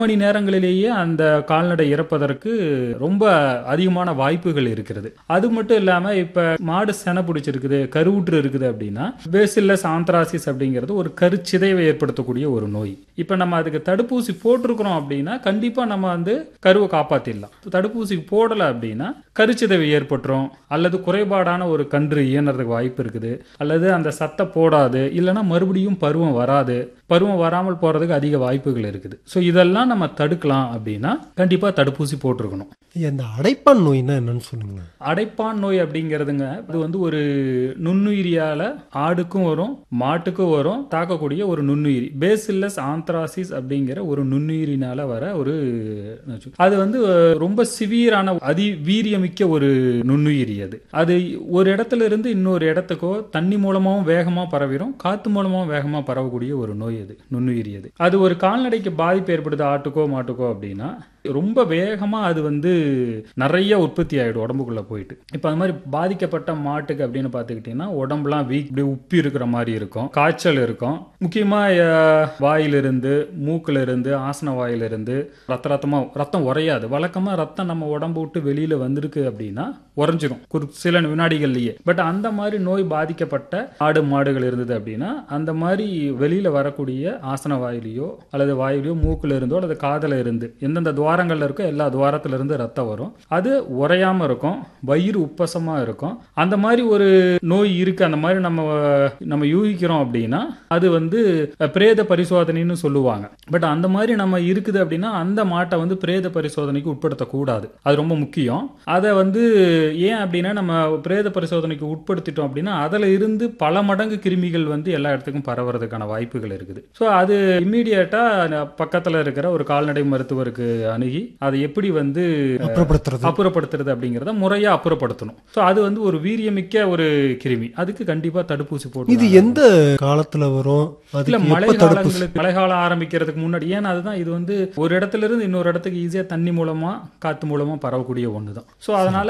மணி நேரங்களிலேயே அந்த கால்நடை இறப்பதற்கு ரொம்ப அதிகமான வாய்ப்புகள் இருக்கிறது அது மட்டும் இல்லாம இப்ப மாடு செனை பிடிச்சிருக்குது கருவுற்று இருக்குது அப்படின்னா பேசில்லஸ் ஆந்த்ராசிஸ் அப்படிங்கிறது ஒரு கருச்சிதைவை ஏற்படுத்தக்கூடிய ஒரு நோய் இப்ப நம்ம அதுக்கு தடுப்பூசி போட்டிருக்கிறோம் அப்படின்னா கண்டிப்பா நம்ம வந்து கருவை காப்பாத்திடலாம் தடுப்பூசி போடல அப்படின்னா கருச்சிதைவு ஏற்பட்டுரும் அல்லது குறைபாடான ஒரு கன்று இயன்றதுக்கு வாய்ப்பு இருக்குது அல்லது அந்த சத்தை போடாது இல்லைன்னா மறுபடியும் பருவம் வராது பருவம் வராமல் போறதுக்கு அதிக வாய்ப்புகள் இருக்குது ஸோ இதெல்லாம் நம்ம தடுக்கலாம் அப்படின்னா கண்டிப்பா தடுப்பூசி போட்டிருக்கணும் இந்த அடைப்பான் நோய்னா என்னன்னு சொல்லுங்க அடைப்பான் நோய் அப்படிங்கிறதுங்க இது வந்து ஒரு நுண்ணுயிரியால ஆடுக்கும் வரும் மாட்டுக்கும் வரும் தாக்கக்கூடிய ஒரு நுண்ணுயிரி பேசில்லஸ் ஆந்த்ராசிஸ் அப்படிங்கிற ஒரு நுண்ணுயிரினால வர ஒரு நச்சு. அது வந்து அஹ், ரொம்ப சிவியரான அதி வீரியமிக்க ஒரு நுண்ணுயிரி அது அது ஒரு இடத்துல இருந்து இன்னொரு இடத்துக்கோ தண்ணி மூலமாவும் வேகமா பரவிடும் காத்து மூலமாவும் வேகமா பரவக்கூடிய ஒரு நோய் அது நுண்ணுயிரி அது அது ஒரு கால்நடைக்கு பாதிப்பு ஏற்படுது ஆட்டுக்கோ மாட்டுக்கோ அப்படின்னா ரொம்ப வேகமா அது வந்து நிறைய உற்பத்தி ஆயிடும் உடம்புக்குள்ள போயிட்டு இப்போ அது மாதிரி பாதிக்கப்பட்ட மாட்டுக்கு அப்படின்னு பார்த்துக்கிட்டிங்கன்னா உடம்புலாம் வீக் இப்படி உப்பி இருக்கிற மாதிரி இருக்கும் காய்ச்சல் இருக்கும் முக்கியமா அஹ், வாயிலிருந்து மூக்குல இருந்து ஆசன வாயிலிருந்து ரத்த ரத்தமா ரத்தம் உறையாது வழக்கமா ரத்தம் நம்ம உடம்பு விட்டு வெளியில வந்திருக்கு அப்படின்னா உறைஞ்சிரும் ஒரு சில வினாடிகள்லயே பட் அந்த மாதிரி நோய் பாதிக்கப்பட்ட ஆடு மாடுகள் இருந்தது அப்படின்னா அந்த மாதிரி வெளியில வரக்கூடிய ஆசன வாயிலையோ அல்லது வாயிலையோ மூக்குல இருந்தோ அல்லது காதுல இருந்து எந்தெந்த துவாரங்கள்ல இருக்கோ எல்லா துவாரத்துல இருந்து ரத்தம் வரும் அது உறையாம இருக்கும் வயிறு உப்பசமா இருக்கும் அந்த மாதிரி ஒரு நோய் இருக்கு அந்த மாதிரி நம்ம நம்ம யூகிக்கிறோம் அப்படின்னா அது வந்து அஹ், பிரேத பரிசோதனைன்னு சொல்லுவாங்க பட் அந்த மாதிரி நம்ம இருக்குது அப்படின்னா அந்த மாட்டை வந்து பிரேத பரிசோதனைக்கு உட்படுத்தக்கூடாது அது ரொம்ப முக்கியம் அதை வந்து ஏன் அப்படின்னா நம்ம பிரேத பரிசோதனைக்கு உட்படுத்திட்டோம் அப்படின்னா அதுல இருந்து பல மடங்கு கிருமிகள் வந்து எல்லா இடத்துக்கும் பரவுறதுக்கான வாய்ப்புகள் இருக்குது ஸோ அது இம்மீடியட்டா பக்கத்துல இருக்கிற ஒரு கால்நடை மருத்துவருக்கு அணுகி அதை எப்படி வந்து அப்புறப்படுத்துறது அப்புறப்படுத்துறது அப்படிங்கிறத முறையா அப்புறப்படுத்தணும் ஸோ அது வந்து ஒரு வீரியமிக்க ஒரு கிருமி அதுக்கு கண்டிப்பா தடுப்பூசி போட்டு இது எந்த காலத்துல வரும் இல்ல அதுக்கு மழை எப்ப தடுப்பூசி காலங்களுக்கு மழை காலம் ஆரம்பிக்கிறதுக்கு முன்னாடி ஏன்னா அதுதான் இது வந்து ஒரு இடத்துல இருந்து இன்னொரு இடத்துக்கு ஈஸியா தண்ணி மூலமா காத்து மூலமா பரவக்கூடிய ஒன்று தான் ஸோ அதனால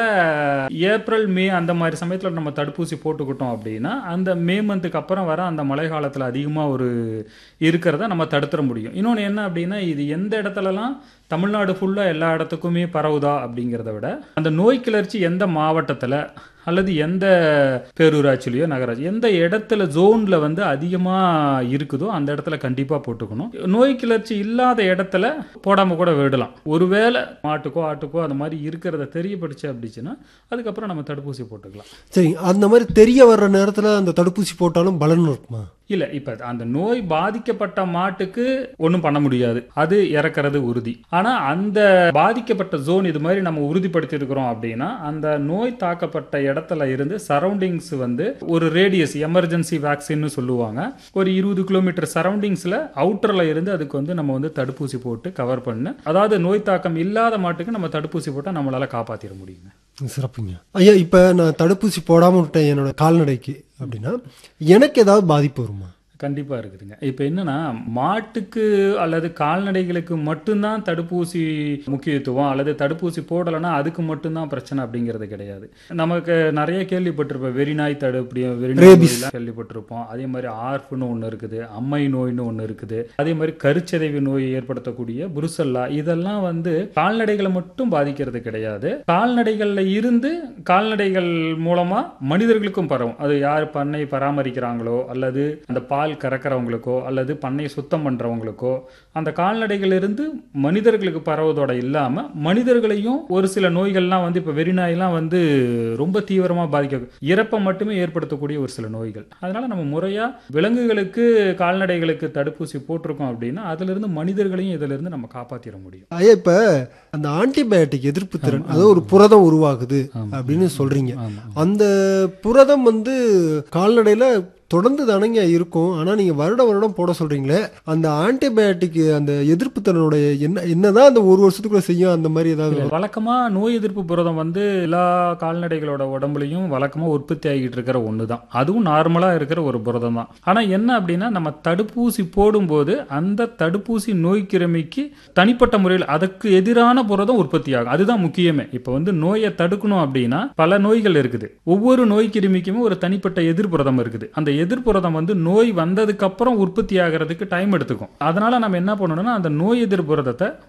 ஏப்ரல் மே அந்த மாதிரி சமயத்துல நம்ம தடுப்பூசி போட்டுக்கிட்டோம் அப்படின்னா அந்த மே மந்த்துக்கு அப்புறம் வர அந்த மழை காலத்துல அதிகமா ஒரு இருக்கிறத நம்ம தடுத்துட முடியும் இன்னொன்று என்ன அப்படின்னா இது எந்த இடத்துலலாம் தமிழ்நாடு ஃபுல்லா எல்லா இடத்துக்குமே பரவுதா அப்படிங்கிறத விட அந்த நோய் கிளர்ச்சி எந்த மாவட்டத்துல அல்லது எந்த பேரூராட்சிலையோ நகராட்சி எந்த இடத்துல ஜோன்ல வந்து அதிகமா இருக்குதோ அந்த இடத்துல கண்டிப்பா போட்டுக்கணும் நோய் கிளர்ச்சி இல்லாத இடத்துல போடாம கூட விடலாம் ஒருவேளை மாட்டுக்கோ ஆட்டுக்கோ அந்த மாதிரி இருக்கிறத தெரியப்படுச்சு அப்படிச்சுன்னா அதுக்கப்புறம் நம்ம தடுப்பூசி போட்டுக்கலாம் சரி அந்த மாதிரி தெரிய வர்ற நேரத்துல அந்த தடுப்பூசி போட்டாலும் பலன் இருக்குமா இல்ல இப்ப அந்த நோய் பாதிக்கப்பட்ட மாட்டுக்கு ஒன்றும் பண்ண முடியாது அது இறக்கிறது உறுதி ஆனா அந்த பாதிக்கப்பட்ட ஜோன் இது மாதிரி நம்ம உறுதிப்படுத்தி இருக்கிறோம் அப்படின்னா அந்த நோய் தாக்கப்பட்ட இடத்துல இருந்து சரௌண்டிங்ஸ் வந்து ஒரு ரேடியஸ் எமர்ஜென்சி வேக்சின்னு சொல்லுவாங்க ஒரு இருபது கிலோமீட்டர் சரௌண்டிங்ஸ்ல அவுட்டர்ல இருந்து அதுக்கு வந்து நம்ம வந்து தடுப்பூசி போட்டு கவர் பண்ணு அதாவது நோய் தாக்கம் இல்லாத மாட்டுக்கு நம்ம தடுப்பூசி போட்டா நம்மளால காப்பாத்திட முடியுங்க சிறப்புங்க ஐயா இப்ப நான் தடுப்பூசி போடாம விட்டேன் என்னோட கால்நடைக்கு அப்படின்னா எனக்கு ஏதாவது பாதிப்பு வருமா கண்டிப்பா இருக்குதுங்க இப்போ என்னன்னா மாட்டுக்கு அல்லது கால்நடைகளுக்கு மட்டும்தான் தடுப்பூசி முக்கியத்துவம் அல்லது தடுப்பூசி போடலைன்னா அதுக்கு மட்டும்தான் பிரச்சனை அப்படிங்கிறது கிடையாது நமக்கு நிறைய கேள்விப்பட்டிருப்போம் வெறிநாய் தடுப்பு வெறிநாய் Rabies. நோயெல்லாம் கேள்விப்பட்டிருப்போம் அதே மாதிரி ஆர்ஃப்னு ஒன்று இருக்குது அம்மை நோய்னு ஒன்று இருக்குது அதே மாதிரி கருச்சிதைவு நோயை ஏற்படுத்தக்கூடிய புருசல்லா இதெல்லாம் வந்து கால்நடைகளை மட்டும் பாதிக்கிறது கிடையாது கால்நடைகள்ல இருந்து கால்நடைகள் மூலமா மனிதர்களுக்கும் பரவும் அது யார் பண்ணை பராமரிக்கிறாங்களோ அல்லது அந்த பால் கறக்கிறவங்களுக்கோ அல்லது பண்ணை சுத்தம் பண்றவங்களுக்கோ அந்த கால்நடைகள் இருந்து மனிதர்களுக்கு பரவுவதோட இல்லாம மனிதர்களையும் ஒரு சில நோய்கள்லாம் வந்து இப்ப வெறிநாயெல்லாம் வந்து ரொம்ப தீவிரமா பாதிக்க இறப்பை மட்டுமே ஏற்படுத்தக்கூடிய ஒரு சில நோய்கள் அதனால நம்ம முறையா விலங்குகளுக்கு கால்நடைகளுக்கு தடுப்பூசி போட்டிருக்கோம் அப்படின்னா அதுல இருந்து மனிதர்களையும் இதுல இருந்து நம்ம காப்பாத்திட முடியும் ஐயா இப்ப அந்த ஆன்டிபயோட்டிக் எதிர்ப்பு திறன் அதாவது ஒரு புரதம் உருவாகுது அப்படின்னு சொல்றீங்க ஆமா அந்த புரதம் வந்து கால்நடையில தொடர்ந்து தானங்க இருக்கும் ஆனா நீங்க வருடம் வருடம் போட சொல்றீங்களே அந்த ஆன்டிபயோட்டிக் அந்த எதிர்ப்பு திறனுடைய என்ன என்னதான் அந்த ஒரு வருஷத்துக்குள்ள செய்யும் அந்த மாதிரி ஏதாவது வழக்கமா நோய் எதிர்ப்பு புரதம் வந்து எல்லா கால்நடைகளோட உடம்புலையும் வழக்கமா உற்பத்தி ஆகிட்டு இருக்கிற ஒன்று தான் அதுவும் நார்மலா இருக்கிற ஒரு புரதம் தான் ஆனா என்ன அப்படின்னா நம்ம தடுப்பூசி போடும்போது அந்த தடுப்பூசி நோய் கிருமிக்கு தனிப்பட்ட முறையில் அதுக்கு எதிரான புரதம் உற்பத்தி ஆகும் அதுதான் முக்கியமே இப்போ வந்து நோயை தடுக்கணும் அப்படின்னா பல நோய்கள் இருக்குது ஒவ்வொரு நோய் கிருமிக்குமே ஒரு தனிப்பட்ட எதிர்ப்புரதம் இருக்குது அந்த எதிர்ப்புரதம் வந்து நோய் வந்ததுக்கு அப்புறம் உற்பத்தி ஆகிறதுக்கு டைம் எடுத்துக்கும் அதனால நம்ம என்ன பண்ணணும்னா அந்த நோய் எதிர்ப்புரதத்தை